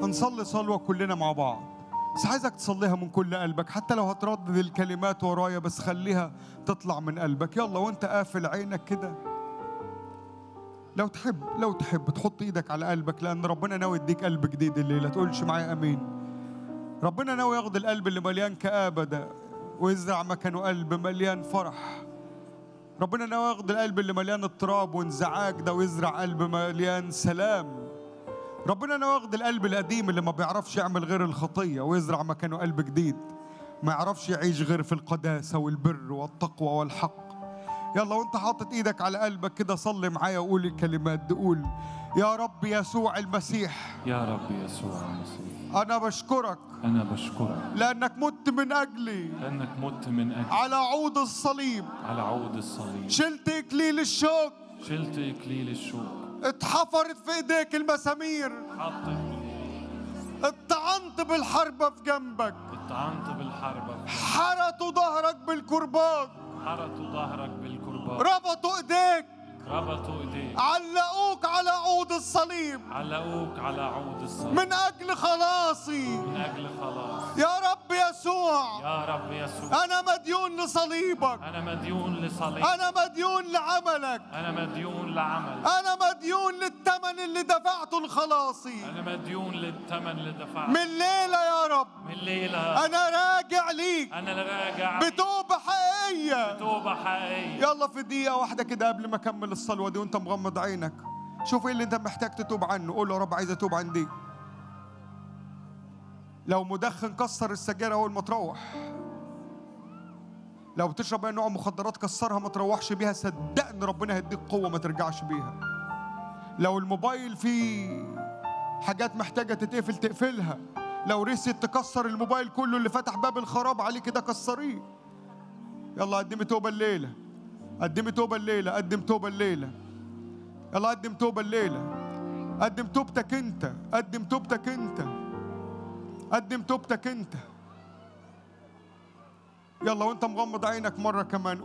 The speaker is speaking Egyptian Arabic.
نصلي صلوة كلنا مع بعض بس عايزك تصليها من كل قلبك حتى لو هتردد الكلمات ورايا بس خليها تطلع من قلبك يلا وانت قافل عينك كده لو تحب لو تحب تحط ايدك على قلبك لان ربنا ناوي يديك قلب جديد الليله تقولش معايا امين ربنا ناوي ياخد القلب اللي مليان كآبة ده ويزرع مكانه قلب مليان فرح ربنا ناوي ياخد القلب اللي مليان اضطراب وانزعاج ده ويزرع قلب مليان سلام ربنا ناوي ياخد القلب القديم اللي ما بيعرفش يعمل غير الخطية ويزرع مكانه قلب جديد ما يعرفش يعيش غير في القداسة والبر والتقوى والحق يلا وانت حاطط ايدك على قلبك كده صلي معايا وقول الكلمات دي قول يا رب يسوع المسيح يا رب يسوع المسيح انا بشكرك أنا بشكرك لانك مت من اجلي لأنك مت من أجل على عود الصليب على عود الصليب شلت اكليل الشوك شلت إكليل الشوك اتحفرت في ايديك المسامير حطت اتطعنت بالحربة في جنبك اتطعنت بالحربة حرطوا ظهرك بالكرباج حرطوا ظهرك بالكرباج ربطوا ايديك ربطوا إيديك علقوك على عود الصليب علقوك على عود الصليب من اجل خلاصي من أجل خلاص يا رب يسوع يا رب يسوع انا مديون لصليبك أنا مديون لصليب انا مديون لعملك أنا مديون لعمل انا مديون للثمن اللي دفعته لخلاصي أنا مديون للثمن اللي دفعته من ليلة يا رب من ليلة انا راجع ليك أنا راجع بتوبة حقيقية توبة حقيقية يلا في دقيقة واحدة كده قبل ما أكمل الصلوة دي وأنت مغمض عينك شوف إيه اللي أنت محتاج تتوب عنه قول له يا رب عايز أتوب عن دي لو مدخن كسر السجارة أول ما تروح لو بتشرب أي نوع مخدرات كسرها ما تروحش بيها صدقني ربنا هيديك قوة ما ترجعش بيها لو الموبايل فيه حاجات محتاجة تتقفل تقفلها لو ريست تكسر الموبايل كله اللي فتح باب الخراب عليه كده كسريه يلا قدمي توبة الليلة قدمي توبة الليلة قدم توبة الليلة يلا قدم توبة الليلة قدم توبتك انت قدم توبتك انت قدم توبتك انت يلا وانت مغمض عينك مرة كمان